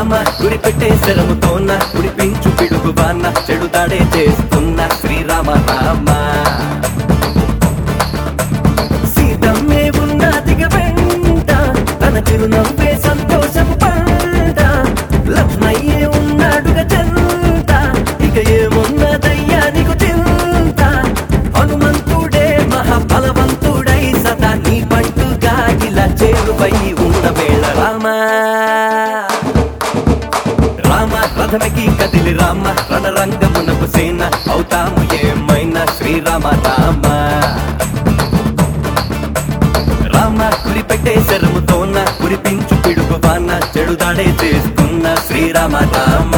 రామ గురి పెట్టే శరముతోన కుడిపించు పిడుగు బాన్న చెడు దాడే చేస్తున్న శ్రీరామ రామ సీతమ్మే ఉన్నదిగ వెంట తన చిరునవ్వే సంతోషపు పంట లక్ష్మయ్యే ఉన్నాడుగా చెంత ఇక ఏమున్నదయ్యా నీకు చింత హనుమంతుడే మహాబలవంతుడై సదా నీ పంటుగా ఇలా చేరువై ఉన్న వేళ రామా రామ రథమికి కదిలి రామ రణరంగమునకు సేన అవుతాము ఏమైనా శ్రీరామ రామ రామ కురిపెట్టే శరముతోన కురిపించు పిడుగు వాన చెడుదాడే చేస్తున్న శ్రీరామ రామ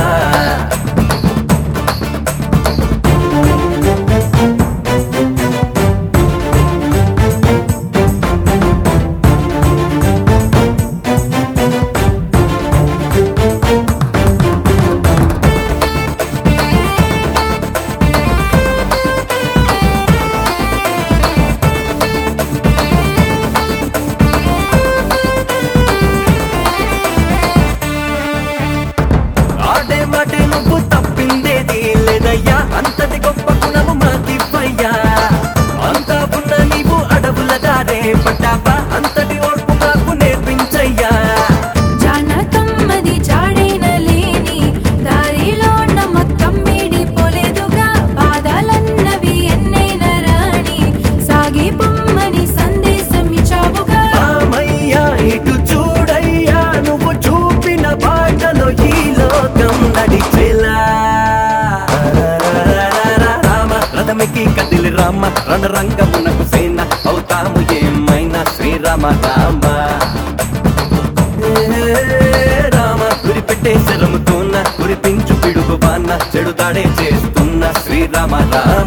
ఆడే మాటే నువ్వు తప్పిందేది లేదయ్యా అంతటి గొప్ప గుణము మాకివ్వయ్యా అంతా ఉన్న నీవు అడవుల దారే పట్టావా అంతటి ఓర్పు నాకు నేర్పించయ్యా జానకమ్మది జాడైన లేని దారిలో ఉన్న మొత్తం మీడిపోలేదుగా బాధలన్నవి ఎన్నైనా రాని సాగి పొమ్మని సందేశం ఇచ్చావుగా రామయ్యా ఇటు చూడయ్యా నువ్వు చూపిన బాటలో ఈ లోకం నడిచేలా రామ రథమికి కదిలి రామ రణరంగమునకు సేన అవుతాము ఏమైనా శ్రీరామ రామ రామ గురిపెట్టే శరముతోన కురిపించు పిడుగు బాన్న చెడుదాడే చేస్తున్న శ్రీరామ రామ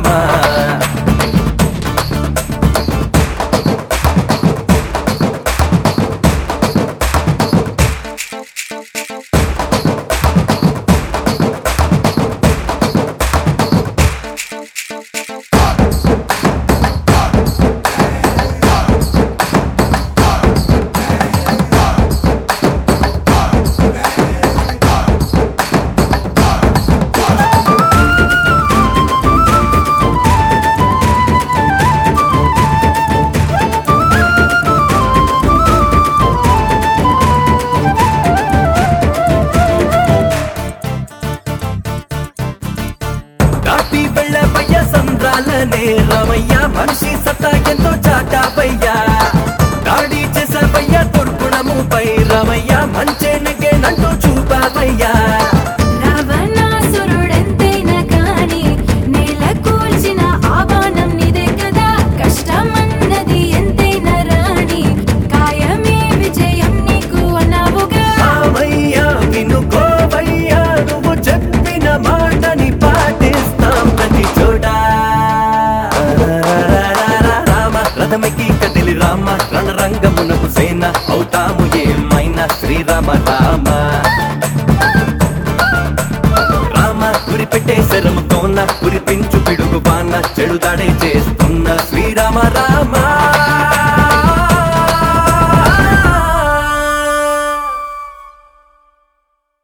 దాటి వెళ్ళబయ్య సంద్రాలనే రామయ్య మనిషి సత్తా ఎంతో చాటాపయ్యా దాడి చేసావయ్య దుర్గుణముపై రామయ్య మంచేనకే నంటూ చూపావయ్యా రావణాసురుడెంతైనా కాని నేల కూల్చిన ఆహ్వానం నిదే కదా కష్టమన్నది ఎంతైనా రాని కాయమే విజయం నీకు అన్నావుగా రామయ్య వినుకోవయ్యా నువ్వు చెప్పిన మాటని పాటిస్తాం ప్రతి చోట రామ రథమికి కదిలి రామ రణరంగమునకు సేన అవుతాము ఏమైనా శ్రీరామ రామ రామ గురిపెట్టే శరముతోన కురిపించు పిడుగు బాణ చెడుదాడే చేస్తున్న శ్రీరామ రామ